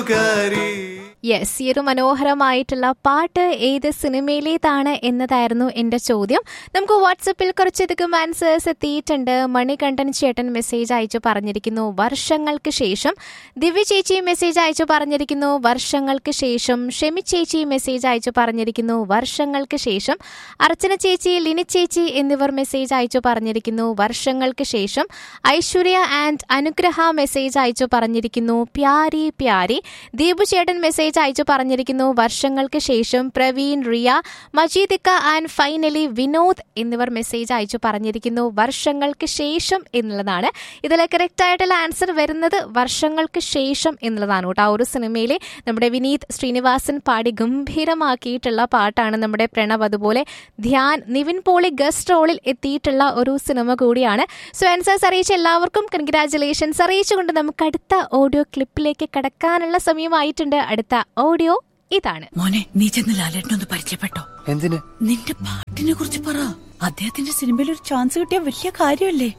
കൂട്ടുകാരി യെസ് ഈ ഒരു മനോഹരമായിട്ടുള്ള പാട്ട് ഏത് സിനിമയിലേതാണ് എന്നതായിരുന്നു എന്റെ ചോദ്യം നമുക്ക് വാട്സപ്പിൽ കുറച്ചധികം ആൻസേഴ്സ് എത്തിയിട്ടുണ്ട് മണികണ്ഠൻ ചേട്ടൻ മെസ്സേജ് അയച്ചു പറഞ്ഞിരിക്കുന്നു വർഷങ്ങൾക്ക് ശേഷം ദിവ്യ ചേച്ചി മെസ്സേജ് അയച്ചു പറഞ്ഞിരിക്കുന്നു വർഷങ്ങൾക്ക് ശേഷം ഷെമി ചേച്ചി മെസ്സേജ് അയച്ചു പറഞ്ഞിരിക്കുന്നു വർഷങ്ങൾക്ക് ശേഷം അർച്ചന ചേച്ചി ലിനി ചേച്ചി എന്നിവർ മെസ്സേജ് അയച്ചു പറഞ്ഞിരിക്കുന്നു വർഷങ്ങൾക്ക് ശേഷം ഐശ്വര്യ ആൻഡ് അനുഗ്രഹ മെസ്സേജ് അയച്ചു പറഞ്ഞിരിക്കുന്നു പ്യാരി പ്യാരി ദീപു ചേട്ടൻ മെസ്സേജ് അയച്ചു പറഞ്ഞിരിക്കുന്നു വർഷങ്ങൾക്ക് ശേഷം പ്രവീൺ റിയ മജീദിക്ക ആൻഡ് ഫൈനലി വിനോദ് എന്നിവർ മെസ്സേജ് അയച്ചു പറഞ്ഞിരിക്കുന്നു വർഷങ്ങൾക്ക് ശേഷം എന്നുള്ളതാണ് ഇതിലെ കറക്റ്റ് ആയിട്ടുള്ള ആൻസർ വരുന്നത് വർഷങ്ങൾക്ക് ശേഷം എന്നുള്ളതാണ് കേട്ടോ ആ ഒരു സിനിമയിലെ നമ്മുടെ വിനീത് ശ്രീനിവാസൻ പാടി ഗംഭീരമാക്കിയിട്ടുള്ള പാട്ടാണ് നമ്മുടെ പ്രണവ് അതുപോലെ ധ്യാൻ നിവിൻ പോളി ഗസ്റ്റ് റോളിൽ എത്തിയിട്ടുള്ള ഒരു സിനിമ കൂടിയാണ് സോ ആൻസേഴ്സ് അറിയിച്ച എല്ലാവർക്കും കൺഗ്രാറ്റുലേഷൻസ് അറിയിച്ചുകൊണ്ട് നമുക്ക് അടുത്ത ഓഡിയോ ക്ലിപ്പിലേക്ക് കടക്കാനുള്ള സമയമായിട്ടുണ്ട് അടുത്ത ഓഡിയോ ഇതാണ് മോനെ നീ ചെന്ന് ലാലേട്ടനൊന്ന് പരിചയപ്പെട്ടോ എന്തിന് നിന്റെ പാട്ടിനെ കുറിച്ച് പറ അദ്ദേഹത്തിന്റെ സിനിമയിൽ ഒരു ചാൻസ് കിട്ടിയ വലിയ കാര്യമല്ലേ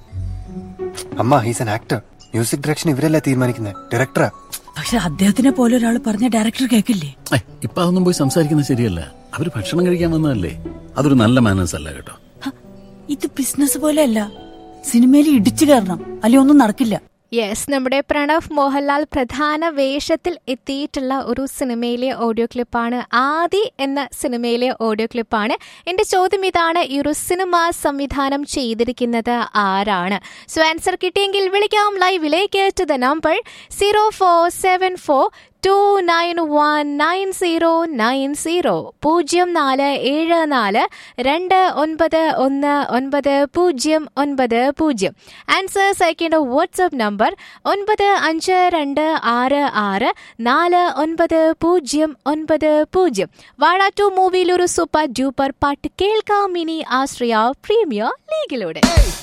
അമ്മ he's an actor music direction ഇവരല്ല തീരുമാനിക്കുന്നത് ഡയറക്ടറാ പക്ഷെ അദ്ദേഹത്തിനെ പോലെ ഒരാൾ പറഞ്ഞ ഡയറക്ടർ കേക്കില്ലേ ഏയ്, ഇപ്പൊ അതൊന്നും പോയി സംസാരിക്കുന്നത് ശരിയല്ല അവര് ഭക്ഷണം കഴിക്കാൻ വന്നതല്ലേ അതൊരു നല്ല മാനേഴ്സ് അല്ല കേട്ടോ ഹ, ഇത് ബിസിനസ് പോലെയല്ല സിനിമയിൽ ഇടിച്ചു കയറണം അല്ലെ ഒന്നും നടക്കില്ല യെസ് നമ്മുടെ പ്രണവ് മോഹൻലാൽ പ്രധാന വേഷത്തിൽ എത്തിയിട്ടുള്ള ഒരു സിനിമയിലെ ഓഡിയോ ക്ലിപ്പാണ് ആദി എന്ന സിനിമയിലെ ഓഡിയോ ക്ലിപ്പാണ് എന്റെ ചോദ്യം ഇതാണ് ഈ ഒരു സിനിമ സംവിധാനം ചെയ്തിരിക്കുന്നത് ആരാണ് സോ ആൻസർ കിട്ടിയെങ്കിൽ വിളിക്കാം ലൈവിലേക്ക് to the number zero four seven four two nine one nine zero nine zero പൂജ്യം നാല് ഏഴ് നാല് രണ്ട് ഒൻപത് ഒന്ന് ഒൻപത് പൂജ്യം ഒൻപത് പൂജ്യം ആൻസേഴ്സ് അയക്കേണ്ട വാട്സ്ആപ്പ് നമ്പർ ഒൻപത് അഞ്ച് രണ്ട് ആറ് ആറ് നാല് ഒൻപത് പൂജ്യം ഒൻപത് പൂജ്യം വാഴ ടു മൂവിയിൽ ഒരു സൂപ്പർ ഡ്യൂപ്പർ പാട്ട് കേൾക്കാം ഇനി ആശ്രയ പ്രീമിയർ ലീഗിലൂടെ